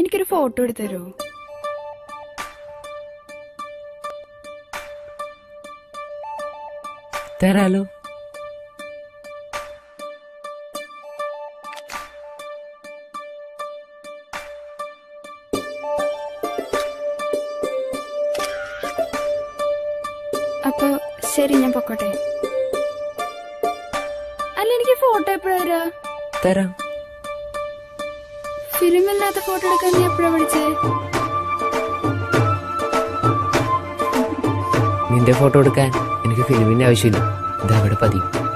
എനിക്കൊരു ഫോട്ടോ എടുത്തു തരുമോ തരാലോ അപ്പൊ ശരി ഞാൻ പൊക്കോട്ടെ അല്ല എനിക്ക് ഫോട്ടോ എപ്പോഴാ തരാ തരാം ഫിലിം ഇല്ലാത്ത ഫോട്ടോ എടുക്കാൻ നീ എപ്പോഴാ പഠിച്ചേ നിന്റെ ഫോട്ടോ എടുക്കാൻ എനിക്ക് ഫിലിമിന്റെ ആവശ്യമില്ല ഇതവിടെ പതിയും